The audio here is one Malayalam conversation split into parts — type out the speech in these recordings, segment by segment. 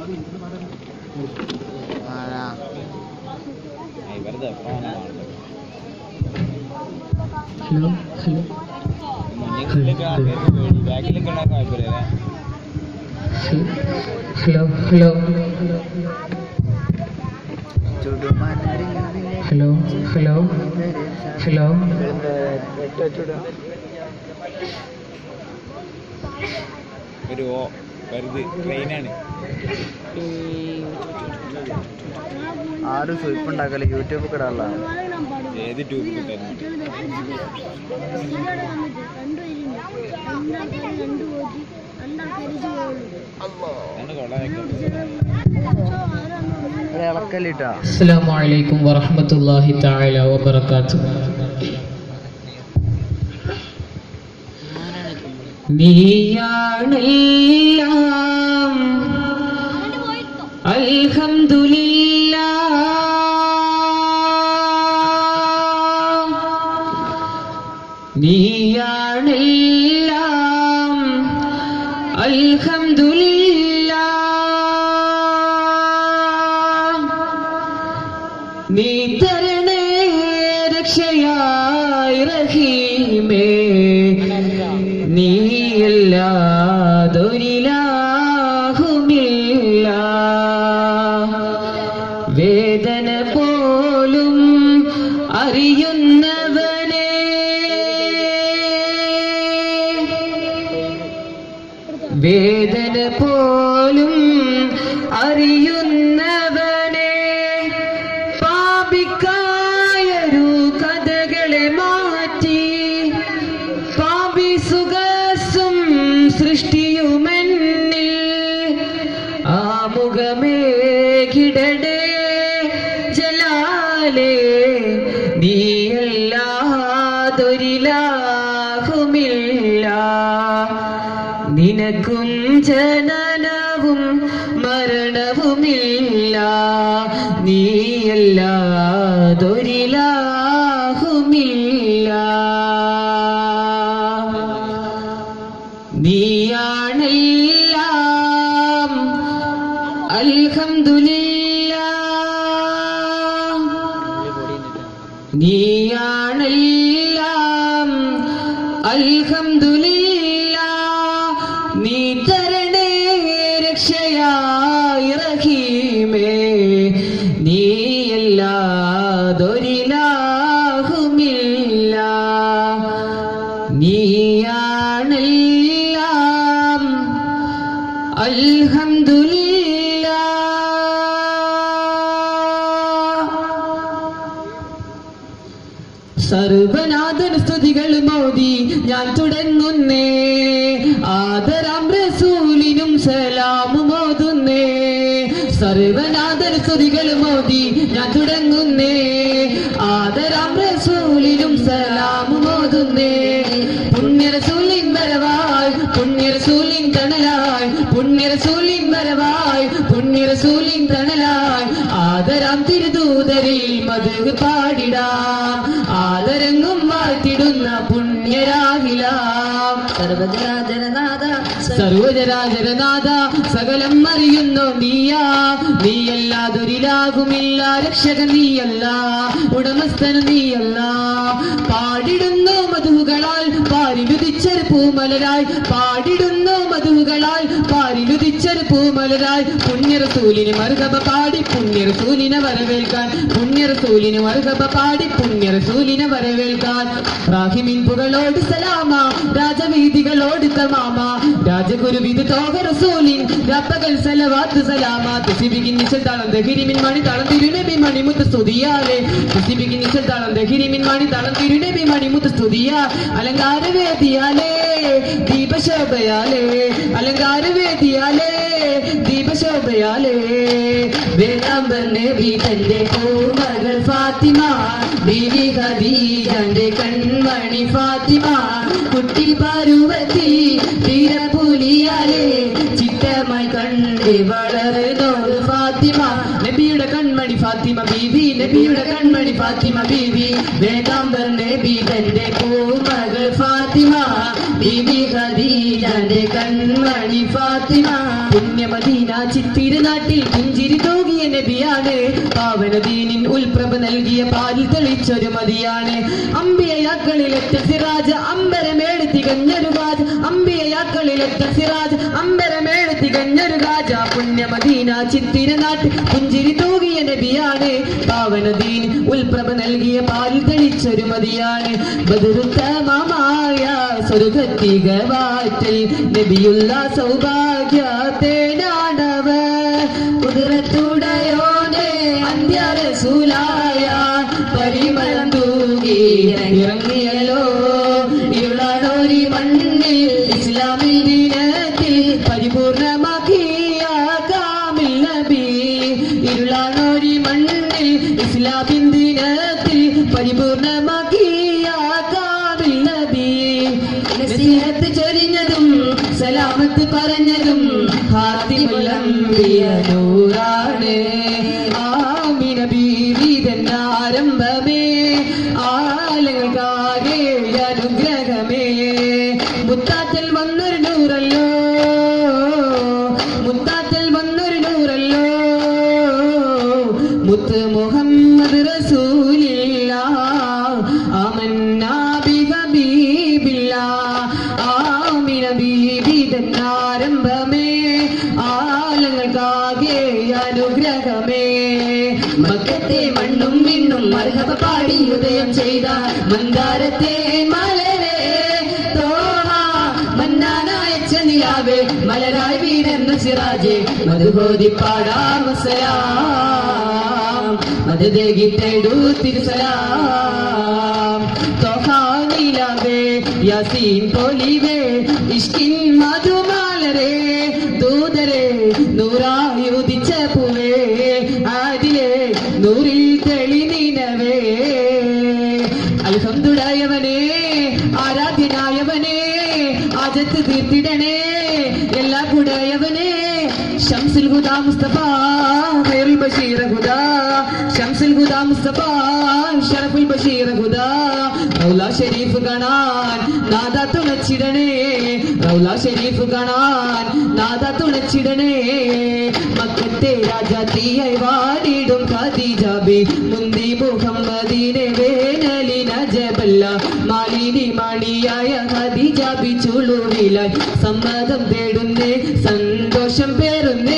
വെറുതെ ഫോണാണ് ഹലോ ഹലോ ബാക്കിലൊക്കെ ഉണ്ടാക്കാൻ കുഴപ്പമില്ലേ hello hello hello hello hello ഒരു ഓ വെറുതെ ട്രെയിനാണ് ആരും സ്വയ്പ് ഉണ്ടാക്കല് യൂട്യൂബ് കിടാനുള്ള ഏത് ട്യൂബ് കിട്ടുന്നു രണ്ട് കൊള്ളാം ഇളക്കല്ലിട്ടാ السلام عليكم ورحمة الله تعالى وبركاته നീയാണെല്ലാം അൽഹംദുലില്ലാ നീയാണെല്ലാം അൽഹംദുലില്ലാ നീ തരണേ രക്ഷയായി റഹീമേ നീയല്ലാതൊരിലാഹുമില്ല വേദന പോലും അറിയുന്നവനെ വേദന പോലും അറിയുന്നവനെ പാപിക്കായൊരു കഥകളെ മാറ്റി പാപി സുഖസും സൃഷ്ടിയുമെന്നിൽ ആമുഖമേ കിടടേ ജലാലേ നീയല്ലാതൊരിലാഹുമില്ല നിനക്കും ജനനവും മരണവുമില്ല നീയല്ലാതൊരിലാഹുമില്ല നീയാണെല്ലാം അൽഹംദുലില്ലാ നീയാണെല്ലാം അൽഹംദുലില്ലാ നീ തരണേ രക്ഷയായി റഹീമേ നീയല്ലാതൊരിലാഹുമില്ല നീയാണെല്ലാം അൽഹംദുലില്ലാ സർവനാഥന സ്തുതികൾ മോദി ഞാൻ തുടങ്ങുന്നേ ആദരാം റസൂലിനും സലാമും മോതുന്നേ സർവനാഥന സ്തുതികൾ മോദി ഞാൻ തുടങ്ങുന്നേ ആദരാം റസൂലിനും സലാമും മോതുന്നേ പുണ്യ റസൂലിൻ വരവായി പുണ്യ റസൂലിൻ തണലായി പുണ്യ റസൂലിൻ വരവായി പുണ്യ റസൂലിൻ തണലായി ആദരാം തിരുദൂതരിൽ മധു പാടിടാം ആദരങ്ങും വാഴ്ത്തിടുന്ന പുണ്യരാഹിലാം സർവജരാജനനാഥ സർവജരാജനനാഥ സകലം അറിയുന്നു നീയാ നീയല്ലാതൊരിലാകുമില്ല രക്ഷകൻ നീയല്ല ഉടമസ്ഥൻ നീയല്ല പാടിടുന്നു മധുകളാൽ പാരിലുദിച്ചൊരു പൂമലരായി പാടിടുന്നു മധുകളാൽ പാരിലുദിച്ചൊരു പൂമലരായി പുണ്യറസൂലിന് മറുകബ പാടി പുണ്യറസൂലിനെ വരവേൽക്കാൻ പുണ്യറസൂലിന് മറുകബ പാടി പുണ്യറസൂലിനെ വരവേൽക്കാൻ റാഹിമിൻ പുകളോട് സലാമ രാജവീതികളോട് തമാമ രാജഗുരുവിത് തോക റസൂലിൻ രപ്പകൽ സലവാത്ത് സലാമ തുസിബികിൻ നിശൽ താളം ദഹിരിമിൻ മണി താളം തിരുനബി മണിമുത്ത് സ്തുതിയാലേ തുസിബികിൻ നിശൽ താളം ദഹിരിമിൻ മണി താളം തിരുനബി മണിമുത്ത് സ്തുതിയാ അലങ്കാരവേദിയാലേ ദീപശോഭയാലേ അലങ്കാരവേദിയാലേ ദീപശോഭയാലേ വേലാമ്പർ നബി തന്റെ പൂമകൾ ഫാത്തിമ ബീവി ഖദീജന്റെ കൺമണി ഫാത്തിമ കുട്ടി പാർവതി തീരപ്പുലിയാലേ ചിത്തമായി കണ്ണു കണ്ട് വളർന്നു ഫാത്തിമ നബിയുടെ കൺമണി ഫാത്തിമ ബീവി നബിയുടെ കൺമണി ഫാത്തിമ ബീവി വേദാംബർ നബി തന്റെ പൂമകൾ ഫാത്തിമ ബീവി ഖദീജന്റെ കൺമണി ഫാത്തിമ പുണ്യമദീന ചിത്തിര നാട്ടിൽ പുഞ്ചിരി തൂകിയ നബിയാണ് പാവനദീനിൻ ഉൽപ്രഭ നൽകിയ പാലിൽ തെളിച്ചൊരു മതിയാണ് അമ്പിയയാക്കളിലെത്ത സിറാജ് അമ്പരമേട് തികഞ്ഞൊരു ഗാജ അമ്പിയയാക്കളിലെത്ത സിറാജ് അമ്പരമേട് തികഞ്ഞൊരു ഗാജ പുണ്യമദീന ചിത്തിര നാട്ടിൽ പുഞ്ചിരി തൂകിയ നബിയാണ് പാവനദീൻ ഉൽപ്രഭ നൽകിയ പാലിൽ തെളിച്ചൊരു മതിയാണ് ബദുരുത്തമമായ സ്വർഗത്തികവാറ്റിൽ നബിയുള്ള സൗഭാഗ്യത്തേനാണവർ കുതിരത്തുടയോനെ അന്ത്യരസൂലായ പരിമളം തൂകി ഇറങ്ങിയല്ലോ ഇരുളാണോരി മണ്ണിൽ ഇസ്ലാമിൽ ദിനത്തിൽ പരിപൂർണമാക്കിയ കാമിൽ നബി ഇരുളാണോരി മണ്ണിൽ ഇസ്ലാമിൻ ദിനത്തിൽ പരിപൂർണമാക്കിയ കാമിൽ നബി നസീഹത്ത് ചൊരിഞ്ഞതും സലാമത്ത് പറഞ്ഞതും ഹാത്തിമുല്ലംബിയ നൂറാണ് ആമിന ബീവി തന്നെ ആരംഭമേ ആലങ്ങൾക്കാകെ അനുഗ്രഹമേ മുത്താറ്റൽ വന്നൊരു നൂറല്ലോ മുത്താറ്റൽ വന്നൊരു നൂറല്ലോ മുത്ത് മുഹമ്മദ് റസൂലില്ല ആമന്നാ ബിഹബീബില്ല ആമിന ബീബി തന്നാരംഭമേ ആലങ്ങൾക്കാകെ അനുഗ്രഹമേ മക്കത്തെ മണ്ണും മിണ്ണും മർഹബ പാടി ഉദയം ചെയ്ത മന്ദാരത്തെ മലരെ തോഹ മന്നാനായച്ച നിലാവേ മലരായി വീരന്ന സിറാജെ മധുബോധി പാടാം സലാം മത് ദേഗിട്ടു തിരുസലാം തോഹാനിലാവേ യാസീൻ പോലിവേ ഇഷ്കിൻ മധുമാലരേ ദൂതരെ നൂറായി ഉദിച്ച പൂവേ അതിലെ നൂറിൽ തെളിനിനവേ അൽഹംദുടായവനേ ആരാധ്യനായവനേ ആജത്ത് തീർത്തിടണേ എല്ലാ കുടയവനേ ഷംസുൽ ഹുദാ മുസ്തഫ ഖൈറുൽ ബഷീർ ഹുദാ ഷംസുൽ ഹുദാ മുസ്തഫ ഷറഫുൽ ബഷീർ ഹുദാ റൗല ഷരീഫ് കാണാൻ നാദ തുണച്ചിടണേ റൗല ഷരീഫ് കാണാൻ നാദ തുണച്ചിടണേ മക്കത്തെ രാജാത്തിയായി വാടിടും ഖദീജാബി മുന്തി മുഹമ്മദിനെ വേനലി നജബല്ല മാലിനി മണിയായ ഖദീജാബി ചുളുവിലായി സമ്മതം തേടുന്നേ സന്തോഷം പേറുന്നേ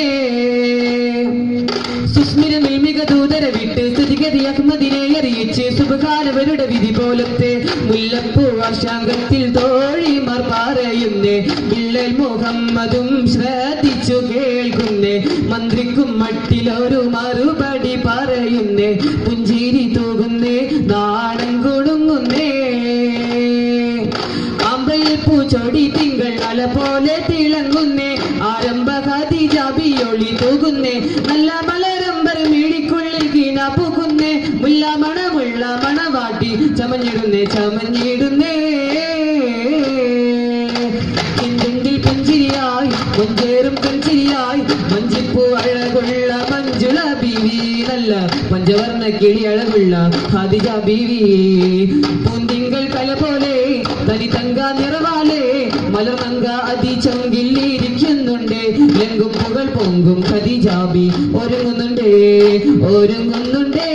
സുസ്മിരമിൽ മികദൂതര വിട്ട് സ്ഥിതിഗതി അഹമ്മദിനെ അറിയിച്ച് സുബകാനവരുടെ വിധി പോലത്തെ മുല്ലപ്പൂ വർഷാംഗത്തിൽ തോഴിമാർ പറയുന്നേ വിള്ളൽ മുഹമ്മദും ശ്രദ്ധിച്ചു കേൾക്കുന്നേ മന്ത്രിക്കും മട്ടിലൊരു മറുപടി പറയുന്നേ പുഞ്ചിരി തൂകുന്നേ നാണം കൊടുങ്ങുന്നേ അമ്പയിൽ പൂച്ചൊടി തിങ്കൾ അല പോലെ തിളങ്ങുന്നേ ആരംഭ ഖദീജാബിയൊളി തൂകുന്നേ നല്ല മലരമ്പർ മിഴിക്കുള്ളിൽ കീന പൂക്കുന്നേ മുല്ല മണമുള്ള മണവാട്ടി ചമഞ്ഞിടുന്നേ ചമഞ്ഞിടുന്നേ കിണ്ടിൽ പുഞ്ചിരിയായി മുഞ്ചേറും പുഞ്ചിരിയായി മഞ്ചിപ്പൂ അഴകുള്ള മഞ്ജുള ബീവി നല്ല പഞ്ചവർണ്ണ കിളി അഴകുള്ള ഖാദിജ ബീവി പൂന്തിങ്കൾ കല പോലെ തനി തങ്ക നിറവാലെ മലർമങ്ക അതിചൊങ്കില്ലിരിക്കുന്നുണ്ട് ലങ്കും പുകൾ പൊങ്കും ഖദീജാബി ഒരുങ്ങുന്നുണ്ടേ ഒരുങ്ങുന്നുണ്ടേ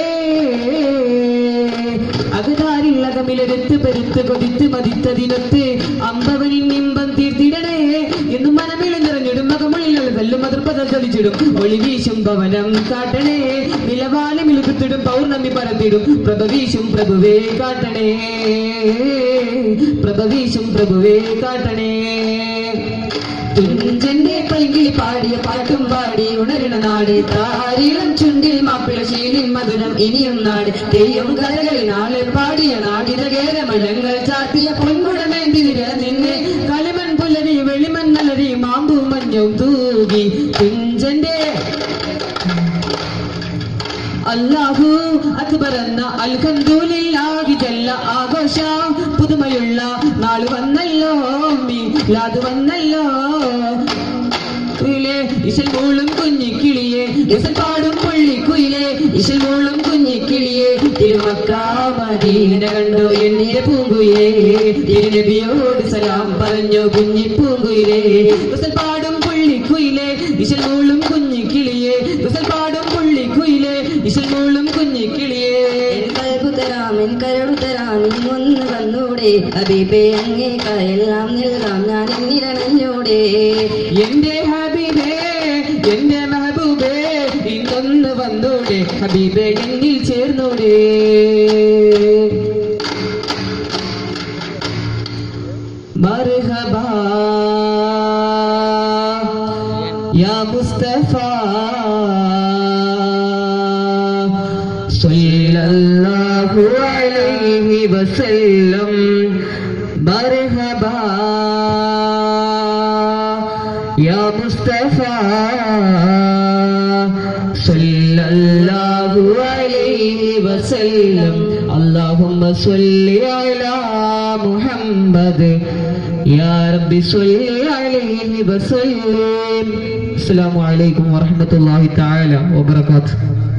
അകതാരിൽ അകമിലെടുത്ത് പെരുത്ത് കൊതിത്ത് മതിത്തതിനൊത്ത് അമ്പവനിൻ ഇമ്പം തീർത്തിടണേ എന്നും മനമിളി നിറഞ്ഞിടും മകമുള്ളിലുള്ള വെല്ലും അതിർപ്പതം ചൊലിച്ചിടും ഒളി വീശും ഭവനം കാട്ടണേ നിലവാല മിളുകുത്തിടും പൗർണമി പരത്തിടും പ്രഭവീശും പ്രഭുവേ കാട്ടണേ പ്രഭവീശും പ്രഭുവേ കാട്ടണേ തുഞ്ചന്റെ പൈകിളി പാടിയ പാട്ടും പാടി ഉണരണ നാട് താരിളം ചുണ്ടിൽ മാപ്പിള ശീലിൻ മധുരം ഇനിയും നാട് തെയ്യം കരകളിൽ നാളെ പാടിയ നാടിത കേരമലങ്ങൾ ചാത്തിയ പൊൻകുടമേന്തി നിര നിന്നെ കളിമൺ പുലരി വെളിമൺ നലരി മാമ്പു മഞ്ഞും തൂകി തുഞ്ചന്റെ അല്ലാഹു അക്ബർ എന്ന അൽഹംദുലില്ലാഹി ജല്ല ആഘോഷ പുതുമയുള്ള നാള് വന്നല്ലോ മീലാദ് വന്നല്ലോ കുയിലേ ഇശൽ മൂളും കുഞ്ഞിക്കിളിയെ ഇശൽ പാടും പുള്ളിക്കുയിലേ ഇശൽ മൂളും കുഞ്ഞിക്കിളിയെ തിരുമക്കാമദീന കണ്ടു എണ്ണിയ പൂങ്കുയിലേ തിരുനബിയോട് സലാം പറഞ്ഞു കുഞ്ഞിപ്പൂങ്കുയിലേ ഇശൽ പാടും പുള്ളിക്കുയിലേ ഇശൽ മൂളും കുഞ്ഞിക്കിളിയെ ഇശൽ പാടും പുള്ളിക്കുയിലേ ഇശൽ മൂളും കുഞ്ഞിക്കിളിയെ കൽബുതരാമിൻ കരടുതരാമിൻ ഒന്ന് വന്നൂടെ ഹബീബെ അങ്ങേക്കായെല്ലാം നൽകാം ഞാൻ എന്നിരനഞ്ഞൂടെ എന്റെ ഹബീബേ എന്റെ മെഹബൂബേ ഇന്നൊന്ന് വന്നൂടെ ഹബീബേ എന്നിൽ ചേർന്നൂടെ മർഹബാ യാ മുസ്തഫ സല്ലല്ലാഹു അലൈഹി വസല്ലം മർഹബാ യാ മുസ്തഫ സല്ലല്ലാഹു അലൈഹി വസല്ലം اللهم صل على محمد يا رب صل عليه وسلم السلام عليكم ورحمة الله تعالى وبركاته